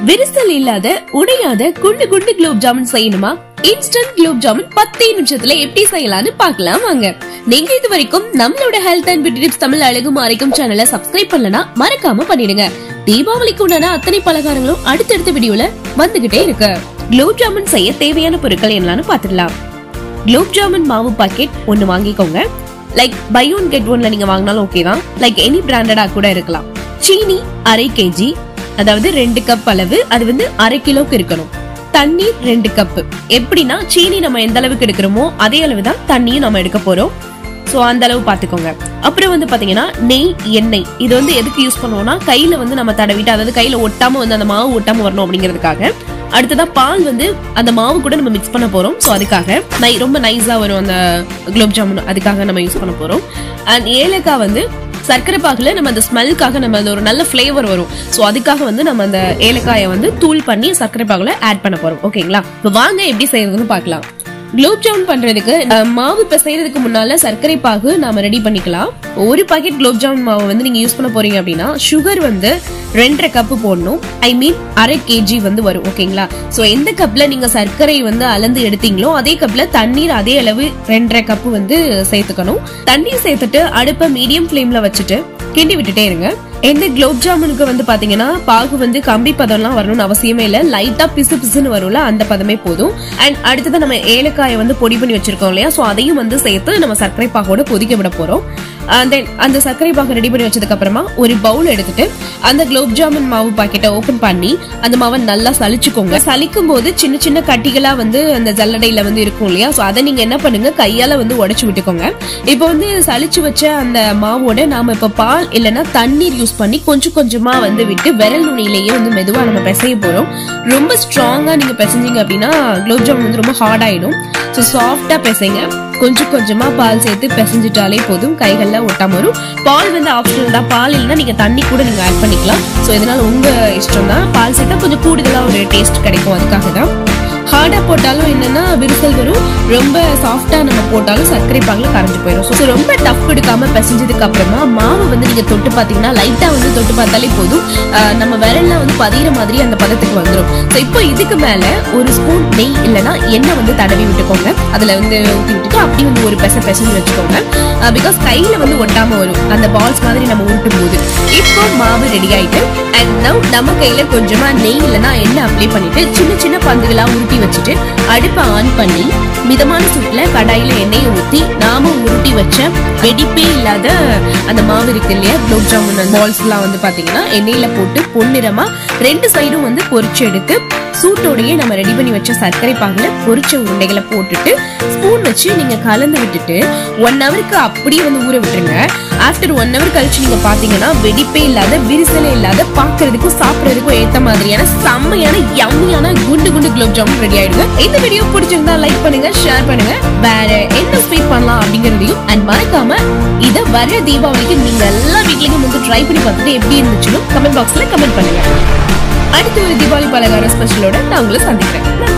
விரிசல் இல்லாத உடையாத குண்டு குண்டு குலோப் ஜாமுன் செய்யணுமா இன்ஸ்டன்ட் குலோப் ஜாமுன் பத்தே நிமிஷத்துல எப்படி செய்யலாம்னு பார்க்கலாம் வாங்க நீங்க இது வரைக்கும் நம்மளோட health and beauty tips Tamil அழகும் ஆரோக்கியம் சேனலை சப்ஸ்கிரைப் பண்ணலனா மறக்காம பண்ணிடுங்க தீபாவளிக்கு உண்டான அத்தனை பலகாரங்களும் அடுத்தடுத்த வீடியோல வந்துகிட்டே இருக்கு குலோப் ஜாமுன் செய்ய தேவையான பொருட்கள் என்னன்னு பாத்துடலாம் குலோப் ஜாமுன் மாவு பாக்கெட் ஒன்னு வாங்கிக்கோங்க லைக் பை ஒன் கெட் ஒன்ல நீங்க வாங்கினாலும் ஓகே தான் லைக் எனி பிராண்டடா கூட இருக்கலாம் சீனி அரை கேஜி அதாவது ரெண்டு கப் அளவு அது வந்து அரை கிலோக்கு இருக்கணும் தண்ணீர் ரெண்டு கப் எப்படின்னா சீனி நம்ம எந்த அளவுக்கு எடுக்கிறோமோ அதே அளவு தான் தண்ணியும் நம்ம எடுக்க போறோம் சோ அந்த அளவு பாத்துக்கோங்க அப்புறம் வந்து பாத்தீங்கன்னா நெய் எண்ணெய் இது வந்து எதுக்கு யூஸ் பண்ணுவோம்னா கையில வந்து நம்ம தடவிட்டு அதாவது கையில ஒட்டாம வந்து அந்த மாவு ஒட்டாம வரணும் அப்படிங்கிறதுக்காக அடுத்ததா பால் வந்து அந்த மாவு கூட நம்ம மிக்ஸ் பண்ண போறோம் சோ அதுக்காக நை ரொம்ப நைஸா வரும் அந்த குலோப் ஜாமுன் அதுக்காக நம்ம யூஸ் பண்ண போறோம் அண்ட் ஏலக்காய் வந்து சர்க்கரை பாகுல நம்ம அந்த ஸ்மெல்லுக்காக நம்ம அந்த ஒரு நல்ல ஃபிளேவர் வரும் சோ அதுக்காக வந்து நம்ம அந்த ஏலக்காயை வந்து தூள் பண்ணி சர்க்கரை பாகுல ஆட் பண்ண போறோம் ஓகேங்களா இப்போ வாங்க எப்படி செய்யறதுன்னு பார்க்கலாம் குலோப் ஜாமுன் பண்றதுக்கு அஹ், மாவு பிசைறதுக்கு முன்னால சர்க்கரை பாகு நாம ரெடி பண்ணிக்கலாம் ஒரு பாக்கெட் குலோப் ஜாமுன் மாவு வந்து நீங்க யூஸ் பண்ண போறீங்க அப்படின்னா சுகர் வந்து ரெண்டரை கப்பு போடணும் ஐ மீன் அரை கேஜி வந்து வரும் ஓகேங்களா சோ எந்த கப்ல நீங்க சர்க்கரை வந்து அளந்து எடுத்தீங்களோ அதே கப்ல தண்ணீர் அதே அளவு ரெண்டரை கப்பு வந்து சேர்த்துக்கணும் தண்ணீர் சேர்த்துட்டு அடுப்பை மீடியம் ஃப்ளேம்ல வச்சுட்டு கிண்டி விட்டுட்டே இருங்க எந்த குலோப் ஜாமுனுக்கு வந்து பாத்தீங்கன்னா பாகு வந்து கம்பி பதம்லாம் வரணும்னு அவசியமே இல்ல லைட்டா பிசு பிசுன்னு வரும்ல அந்த பதமே போதும் அண்ட் அடுத்தது நம்ம ஏலக்காயை வந்து பொடி பண்ணி வச்சிருக்கோம் இல்லையா சோ அதையும் வந்து சேர்த்து நம்ம சர்க்கரை பாகோட கொதிக்க விட போறோம் தென் அந்த சர்க்கரை பாகு ரெடி பண்ணி வச்சதுக்கு அப்புறமா ஒரு பவுல் எடுத்துட்டு அந்த குலோப் ஜாமுன் மாவு பாக்கெட்டை ஓபன் பண்ணி அந்த மாவை நல்லா சலிச்சுக்கோங்க சலிக்கும் போது சின்ன சின்ன கட்டிகளா வந்து அந்த ஜல்லடையில வந்து இருக்கும் இல்லையா சோ அதை நீங்க என்ன பண்ணுங்க கையால வந்து உடைச்சு விட்டுக்கோங்க இப்போ வந்து சலிச்சு வச்ச அந்த மாவோட நாம இப்ப பால் இல்லைன்னா தண்ணீர் யூஸ் பண்ணி கொஞ்சம் கொஞ்சமா வந்து விட்டு விரல் நுனியிலேயே வந்து மெதுவா நம்ம பிசைய போறோம் ரொம்ப ஸ்ட்ராங்கா நீங்க பிசைஞ்சீங்க அப்படின்னா குலோப் ஜாமுன் வந்து ரொம்ப ஹார்ட் ஆயிடும் ஸோ சாஃப்டா பிசைங்க கொஞ்சம் கொஞ்சமா பால் சேர்த்து பிசைஞ்சிட்டாலே போதும் கைகள்ல ஒட்டாம வரும் பால் வந்து ஆப்ஷனல் தான் பால் இல்லைன்னா நீங்க தண்ணி கூட நீங்க ஆட் பண்ணிக்கலாம் ஸோ இதனால உங்க இஷ்டம் தான் பால் சேர்த்தா கொஞ்சம் கூடுதலா ஒரு டேஸ்ட் கிடைக்கும் அதுக்காக தான் ஹார்டா போட்டாலும் என்னன்னா விரிசல் வரும் ரொம்ப சாஃப்டா நம்ம போட்டாலும் சர்க்கரை பாகுல கரைஞ்சு போயிடும் ஸோ ரொம்ப டஃப் எடுக்காம பிசைஞ்சதுக்கு அப்புறமா மாவு வந்து நீங்க தொட்டு பாத்தீங்கன்னா லைட்டா வந்து தொட்டு பார்த்தாலே போதும் ஆஹ் நம்ம விரல்லாம் வந்து பதிகிற மாதிரி அந்த பதத்துக்கு வந்துடும் ஸோ இப்போ இதுக்கு மேல ஒரு ஸ்பூன் நெய் இல்லைன்னா எண்ணெய் வந்து தடவி விட்டுக்கோங்க அதுல வந்து ஊற்றி விட்டுட்டு அப்படி வந்து ஒரு பெச பெசஞ்சு வச்சுக்கோங்க பிகாஸ் கையில வந்து ஒட்டாம வரும் அந்த பால்ஸ் மாதிரி நம்ம உருட்டும் போது இப்போ மாவு ரெடி ஆயிட்டு அண்ட் நவ் நம்ம கையில கொஞ்சமா நெய் இல்லைன்னா எண்ணெய் அப்ளை பண்ணிட்டு சின்ன சின்ன பந்துகளா உருட்டி வச்சுட்டு அடுப்பை ஆன் பண்ணி மிதமான சூட்ல கடாயில எண்ணெயை ஊத்தி நாம உருட்டி வச்ச வெடிப்பே இல்லாத அந்த மாவு இருக்கு இல்லையா குலோப் ஜாமுன் பால்ஸ் எல்லாம் வந்து பாத்தீங்கன்னா எண்ணெயில போட்டு பொன்னிறமா ரெண்டு சைடும் வந்து பொரிச்சு எடுத்து சூட்டோடயே நம்ம ரெடி பண்ணி வச்ச சர்க்கரை பாகுல பொரிச்ச உருண்டைகளை போட்டுட்டு ஸ்பூன் வச்சு நீங்க கலந்து விட்டுட்டு ஒன் ஹவருக்கு அப்படியே வந்து ஊற விட்டுருங்க ஆஃப்டர் ஒன் ஹவர் கழிச்சு நீங்க பாத்தீங்கன்னா வெடிப்பே இல்லாத விரிசலே இல்லாத பாக்குறதுக்கும் சாப்பிடுறதுக்கும் ஏத்த மாதிரியான செம்மையான யம்மியான குண்டு குண்டு குலோப் ஜாமுன் ரெடி ஆயிடுங்க இந்த வீடியோ பிடிச்சிருந்தா லைக் பண்ணுங்க ஷேர் பண்ணுங்க வேற என்ன ஸ்வீட் பண்ணலாம் அப்படிங்கறதையும் அண்ட் மறக்காம இத வர தீபாவளிக்கு நீங்க எல்லா வீட்லயும் வந்து ட்ரை பண்ணி பார்த்துட்டு எப்படி இருந்துச்சுன்னு கமெண்ட் பாக்ஸ்ல கமெண்ட் பண்ணுங்க அடுத்து ஒரு தீபாவளி பலகார ஸ்பெஷலோட நான் உங்களை சந்திக்கிறேன் நன்றி